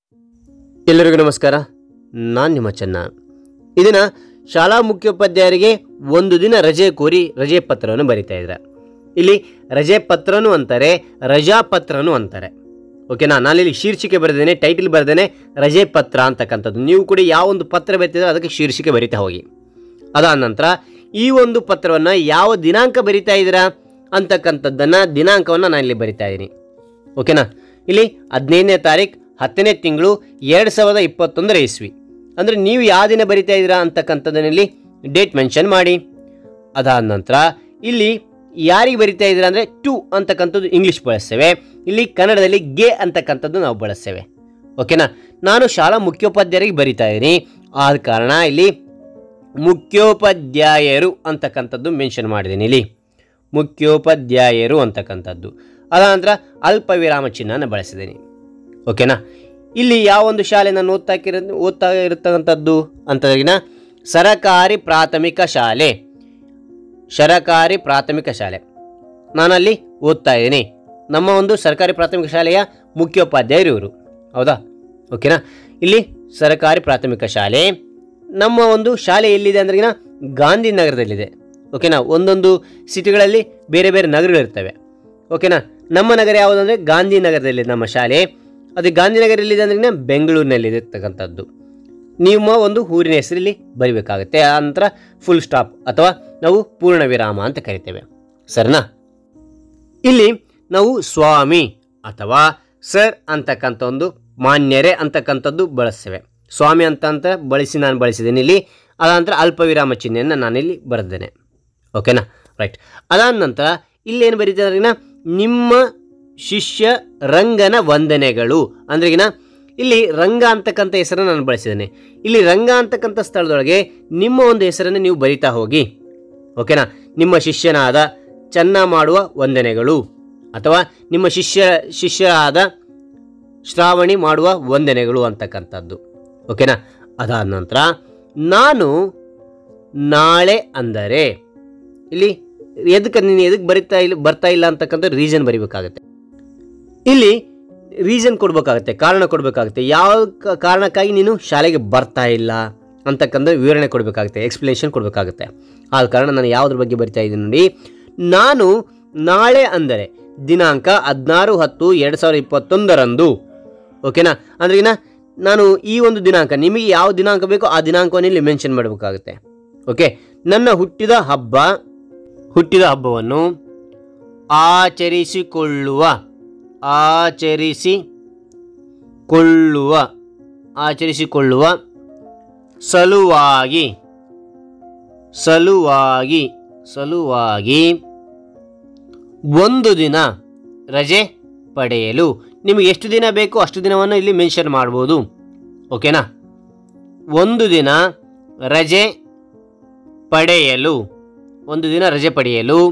ಎಲ್ಲರಿಗೂ ನಮಸ್ಕಾರ ನಾನು ನಿಮ್ಮ ಚೆನ್ನ ಇದನ್ನ ಶಾಲಾ ಮುಖ್ಯೋಪಾಧ್ಯಾಯರಿಗೆ ಒಂದು ದಿನ ರಜೆ ಕೋರಿ ರಜೆ ಪತ್ರವನ್ನು ಬರಿತಾ ಇದ್ದಾರೆ ಇಲ್ಲಿ ರಜೆ ಪತ್ರನೂ ಅಂತಾರೆ ರಜಾ ಪತ್ರನೂ ಅಂತಾರೆ ಓಕೆನಾ ನಾನಿಲ್ಲಿ ಶೀರ್ಷಿಕೆ ಬರೆದೇನೆ ಟೈಟಿಲ್ ಬರೆದೇನೆ ರಜೆ ಪತ್ರ ಅಂತಕ್ಕಂಥದ್ದು ನೀವು ಕೂಡ ಯಾವ ಒಂದು ಪತ್ರ ಬರೀತಿದ್ರೆ ಅದಕ್ಕೆ ಶೀರ್ಷಿಕೆ ಬರಿತಾ ಹೋಗಿ ಅದಾದ ನಂತರ ಈ ಒಂದು ಪತ್ರವನ್ನು ಯಾವ ದಿನಾಂಕ ಬರಿತಾ ಇದ್ದೀರಾ ಅಂತಕ್ಕಂಥದ್ದನ್ನು ದಿನಾಂಕವನ್ನು ನಾನು ಇಲ್ಲಿ ಬರಿತಾ ಇದ್ದೀನಿ ಓಕೆನಾ ಇಲ್ಲಿ ಹದಿನೈದನೇ ತಾರೀಕು ಹತ್ತನೇ ತಿಂಗಳು ಎರಡು ಸಾವಿರದ ಇಪ್ಪತ್ತೊಂದರ ಇಸ್ವಿ ಅಂದರೆ ನೀವು ಯಾವ ದಿನ ಬರಿತಾ ಇದ್ದೀರಾ ಅಂತಕ್ಕಂಥದ್ದನ್ನಲ್ಲಿ ಡೇಟ್ ಮೆನ್ಷನ್ ಮಾಡಿ ಅದಾದ ನಂತರ ಇಲ್ಲಿ ಯಾರಿಗೆ ಬರಿತಾ ಇದ್ದೀರಾ ಅಂದರೆ ಟು ಅಂತಕ್ಕಂಥದ್ದು ಇಂಗ್ಲೀಷ್ ಬಳಸ್ತೇವೆ ಇಲ್ಲಿ ಕನ್ನಡದಲ್ಲಿ ಗೆ ಅಂತಕ್ಕಂಥದ್ದು ನಾವು ಬಳಸ್ತೇವೆ ಓಕೆನಾ ನಾನು ಶಾಲಾ ಮುಖ್ಯೋಪಾಧ್ಯಾಯರಿಗೆ ಬರಿತಾ ಇದ್ದೀನಿ ಆದ ಕಾರಣ ಇಲ್ಲಿ ಮುಖ್ಯೋಪಾಧ್ಯಾಯರು ಅಂತಕ್ಕಂಥದ್ದು ಮೆನ್ಷನ್ ಮಾಡಿದ್ದೀನಿ ಇಲ್ಲಿ ಮುಖ್ಯೋಪಾಧ್ಯಾಯರು ಅಂತಕ್ಕಂಥದ್ದು ಅದಾನಂತರ ಅಲ್ಪ ವಿರಾಮ ಚಿಹ್ನನ ಬಳಸಿದ್ದೀನಿ ಓಕೆನಾ ಇಲ್ಲಿ ಯಾವ ಒಂದು ಶಾಲೆ ನಾನು ಓದ್ತಾ ಇರ ಓದ್ತಾ ಇರತಕ್ಕಂಥದ್ದು ಅಂತಂದ್ರಿಗಿನ ಸರಕಾರಿ ಪ್ರಾಥಮಿಕ ಶಾಲೆ ಸರಕಾರಿ ಪ್ರಾಥಮಿಕ ಶಾಲೆ ನಾನಲ್ಲಿ ಓದ್ತಾ ಇದ್ದೀನಿ ನಮ್ಮ ಒಂದು ಸರ್ಕಾರಿ ಪ್ರಾಥಮಿಕ ಶಾಲೆಯ ಮುಖ್ಯೋಪಾಧ್ಯಾಯರು ಇವರು ಹೌದಾ ಓಕೆನಾ ಇಲ್ಲಿ ಸರ್ಕಾರಿ ಪ್ರಾಥಮಿಕ ಶಾಲೆ ನಮ್ಮ ಒಂದು ಶಾಲೆ ಎಲ್ಲಿದೆ ಅಂದ್ರಿಗಿನ ಗಾಂಧಿನಗರದಲ್ಲಿದೆ ಓಕೆನಾ ಒಂದೊಂದು ಸಿಟಿಗಳಲ್ಲಿ ಬೇರೆ ಬೇರೆ ನಗರಗಳಿರ್ತವೆ ಓಕೆನಾ ನಮ್ಮ ನಗರ ಯಾವುದು ಅಂದರೆ ಗಾಂಧಿನಗರದಲ್ಲಿದೆ ನಮ್ಮ ಶಾಲೆ ಅದು ಗಾಂಧಿನಗರ ಎಲ್ಲಿದೆ ಅಂದ್ರೆ ಬೆಂಗಳೂರಿನಲ್ಲಿದೆ ಇರ್ತಕ್ಕಂಥದ್ದು ನಿಮ್ಮ ಒಂದು ಊರಿನ ಹೆಸರಲ್ಲಿ ಬರಿಬೇಕಾಗುತ್ತೆ ಆ ನಂತರ ಫುಲ್ ಸ್ಟಾಪ್ ಅಥವಾ ನಾವು ಪೂರ್ಣ ವಿರಾಮ ಅಂತ ಕರಿತೇವೆ ಸರಿನಾ ಇಲ್ಲಿ ನಾವು ಸ್ವಾಮಿ ಅಥವಾ ಸರ್ ಅಂತಕ್ಕಂಥ ಒಂದು ಮಾನ್ಯರೇ ಅಂತಕ್ಕಂಥದ್ದು ಬಳಸ್ತೇವೆ ಸ್ವಾಮಿ ಅಂತ ಅಂತ ಬಳಸಿ ನಾನು ಬಳಸಿದ್ದೀನಿ ಇಲ್ಲಿ ಅದಾದ ನಂತರ ಅಲ್ಪ ವಿರಾಮ ಚಿಹ್ನೆಯನ್ನು ನಾನಿಲ್ಲಿ ಬರೆದೇನೆ ಓಕೆನಾ ರೈಟ್ ಅದಾದ ನಂತರ ಇಲ್ಲೇನು ಬರೀತಾರೆ ನಿಮ್ಮ ಶಿಷ್ಯ ರಂಗನ ವಂದನೆಗಳು ಅಂದ್ರೆಗಿನ ಇಲ್ಲಿ ರಂಗ ಅಂತಕ್ಕಂಥ ಹೆಸರನ್ನು ನಾನು ಬಳಸಿದ್ದೇನೆ ಇಲ್ಲಿ ರಂಗ ಅಂತಕ್ಕಂಥ ಸ್ಥಳದೊಳಗೆ ನಿಮ್ಮ ಒಂದು ಹೆಸರನ್ನು ನೀವು ಬರಿತಾ ಹೋಗಿ ಓಕೆನಾ ನಿಮ್ಮ ಶಿಷ್ಯನಾದ ಚೆನ್ನ ಮಾಡುವ ವಂದನೆಗಳು ಅಥವಾ ನಿಮ್ಮ ಶಿಷ್ಯ ಶಿಷ್ಯರಾದ ಶ್ರಾವಣಿ ಮಾಡುವ ವಂದನೆಗಳು ಅಂತಕ್ಕಂಥದ್ದು ಓಕೆನಾ ಅದಾದ ನಂತರ ನಾನು ನಾಳೆ ಅಂದರೆ ಇಲ್ಲಿ ಎದಕ್ಕೆ ನೀನು ಎದಕ್ಕೆ ಬರಿತಾ ಇಲ್ಲ ಬರ್ತಾ ಇಲ್ಲ ಅಂತಕ್ಕಂಥ ರೀಸನ್ ಬರಿಬೇಕಾಗತ್ತೆ ಇಲ್ಲಿ ರೀಸನ್ ಕೊಡಬೇಕಾಗತ್ತೆ ಕಾರಣ ಕೊಡಬೇಕಾಗುತ್ತೆ ಯಾವ ಕ- ಕಾರಣಕ್ಕಾಗಿ ನೀನು ಶಾಲೆಗೆ ಬರ್ತಾ ಇಲ್ಲ ಅಂತಕ್ಕಂಥ ವಿವರಣೆ ಕೊಡಬೇಕಾಗುತ್ತೆ ಎಕ್ಸ್ಪ್ಲನೇಷನ್ ಕೊಡಬೇಕಾಗುತ್ತೆ ಆದ ಕಾರಣ ನಾನು ಯಾವುದ್ರ ಬಗ್ಗೆ ಬರಿತಾ ಇದ್ದೀನಿ ನೋಡಿ ನಾನು ನಾಳೆ ಅಂದರೆ ದಿನಾಂಕ ಹದಿನಾರು ಹತ್ತು ಎರಡು ಸಾವಿರದ ಇಪ್ಪತ್ತೊಂದರಂದು ಓಕೆನಾ ಅಂದ್ರೆ ಇನ್ನ ನಾನು ಈ ಒಂದು ದಿನಾಂಕ ನಿಮಗೆ ಯಾವ ದಿನಾಂಕ ಬೇಕೋ ಆ ದಿನಾಂಕವನ್ನು ಇಲ್ಲಿ ಮೆನ್ಷನ್ ಮಾಡಬೇಕಾಗುತ್ತೆ ಓಕೆ ನನ್ನ ಹುಟ್ಟಿದ ಹಬ್ಬ ಹುಟ್ಟಿದ ಹಬ್ಬವನ್ನು ಆಚರಿಸಿಕೊಳ್ಳುವ ಆಚರಿಸಿಕೊಳ್ಳುವ ಆಚರಿಸಿಕೊಳ್ಳುವ ಸಲುವಾಗಿ ಸಲುವಾಗಿ ಸಲುವಾಗಿ ಒಂದು ದಿನ ರಜೆ ಪಡೆಯಲು ನಿಮಗೆ ಎಷ್ಟು ದಿನ ಬೇಕು ಅಷ್ಟು ದಿನವನ್ನು ಇಲ್ಲಿ ಮೆನ್ಷನ್ ಮಾಡ್ಬೋದು ಓಕೆನಾ ಒಂದು ದಿನ ರಜೆ ಪಡೆಯಲು ಒಂದು ದಿನ ರಜೆ ಪಡೆಯಲು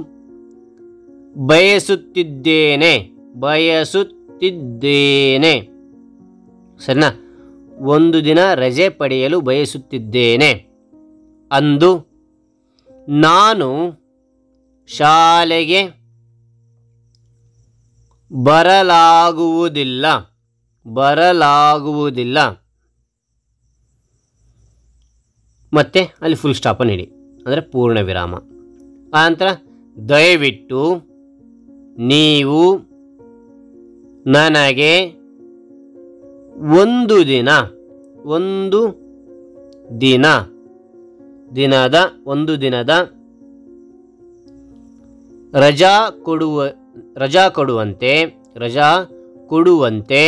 ಬಯಸುತ್ತಿದ್ದೇನೆ ಬಯಸುತ್ತಿದ್ದೇನೆ ಸರಿನಾ ಒಂದು ದಿನ ರಜೆ ಪಡೆಯಲು ಬಯಸುತ್ತಿದ್ದೇನೆ ಅಂದು ನಾನು ಶಾಲೆಗೆ ಬರಲಾಗುವುದಿಲ್ಲ ಬರಲಾಗುವುದಿಲ್ಲ ಮತ್ತೆ ಅಲ್ಲಿ ಫುಲ್ ಸ್ಟಾಪನ್ನು ಇಡಿ ಅಂದರೆ ಪೂರ್ಣ ವಿರಾಮ ಆನಂತರ ದಯವಿಟ್ಟು ನೀವು ನನಗೆ ಒಂದು ದಿನ ಒಂದು ದಿನ ದಿನದ ಒಂದು ದಿನದ ರಜಾ ಕೊಡುವ ರಜಾ ಕೊಡುವಂತೆ ರಜಾ ಕೊಡುವಂತೆ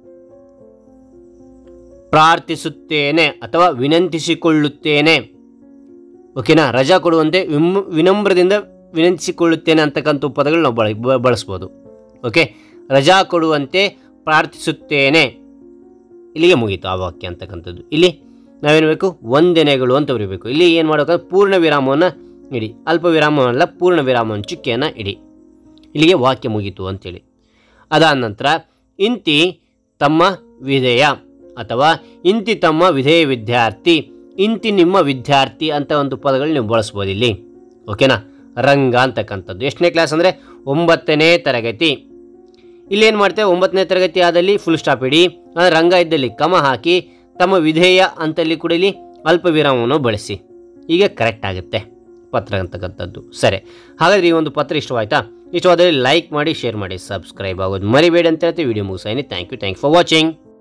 ಪ್ರಾರ್ಥಿಸುತ್ತೇನೆ ಅಥವಾ ವಿನಂತಿಸಿಕೊಳ್ಳುತ್ತೇನೆ ಓಕೆನಾ ರಜಾ ಕೊಡುವಂತೆ ವಿಮ್ ವಿನಮ್ರದಿಂದ ವಿನಂತಿಸಿಕೊಳ್ಳುತ್ತೇನೆ ಅಂತಕ್ಕಂಥ ಪದಗಳು ನಾವು ಬಳ ಬ- ಬಳಸ್ಬೋದು ಓಕೆ ರಜಾ ಕೊಡುವಂತೆ ಪ್ರಾರ್ಥಿಸುತ್ತೇನೆ ಇಲ್ಲಿಗೆ ಮುಗೀತು ಆ ವಾಕ್ಯ ಅಂತಕ್ಕಂಥದ್ದು ಇಲ್ಲಿ ನಾವೇನು ಬೇಕು ವಂದನೆಗಳು ಅಂತ ಬರೀಬೇಕು ಇಲ್ಲಿ ಏನು ಮಾಡಬೇಕಂದ್ರೆ ಪೂರ್ಣ ವಿರಾಮವನ್ನು ಇಡಿ ಅಲ್ಪ ವಿರಾಮವಲ್ಲ ಪೂರ್ಣ ವಿರಾಮವನ್ನು ಚುಕ್ಕೆಯನ್ನು ಇಡಿ ಇಲ್ಲಿಗೆ ವಾಕ್ಯ ಮುಗೀತು ಅಂತೇಳಿ ಅದಾದ ನಂತರ ಇಂತಿ ತಮ್ಮ ವಿಧೇಯ ಅಥವಾ ಇಂತಿ ತಮ್ಮ ವಿಧೇಯ ವಿದ್ಯಾರ್ಥಿ ಇಂತಿ ನಿಮ್ಮ ವಿದ್ಯಾರ್ಥಿ ಅಂತ ಒಂದು ಪದಗಳು ನೀವು ಬಳಸ್ಬೋದು ಇಲ್ಲಿ ಓಕೆನಾ ರಂಗ ಅಂತಕ್ಕಂಥದ್ದು ಎಷ್ಟನೇ ಕ್ಲಾಸ್ ಅಂದರೆ ಒಂಬತ್ತನೇ ತರಗತಿ ಇಲ್ಲಿ ಏನು ಮಾಡ್ತೇವೆ ಒಂಬತ್ತನೇ ತರಗತಿ ಆದಲ್ಲಿ ಫುಲ್ ಸ್ಟಾಪ್ ಇಡಿ ಆ, ರಂಗ ಇದ್ದಲ್ಲಿ ಕಮ ಹಾಕಿ ತಮ್ಮ ವಿಧೇಯ ಅಂತಲ್ಲಿ ಕೂಡ ಇಲ್ಲಿ ಅಲ್ಪ ವಿರಾಮವನ್ನು ಬಳಸಿ ಈಗ ಕರೆಕ್ಟ್ ಆಗುತ್ತೆ ಪತ್ರ ಅಂತಕ್ಕಂಥದ್ದು ಸರಿ ಹಾಗಾದ್ರೆ ಈ ಒಂದು ಪತ್ರ ಇಷ್ಟವಾಯ್ತಾ ಇಷ್ಟವಾದರೆ ಲೈಕ್ ಮಾಡಿ ಶೇರ್ ಮಾಡಿ ಸಬ್ಸ್ಕ್ರೈಬ್ ಆಗೋದು ಮರಿಬೇಡಿ ಅಂತ ಹೇಳ್ತೀವಿ ವಿಡಿಯೋ ಮುಗಿಸಾಯಿನಿ thank you thank for watching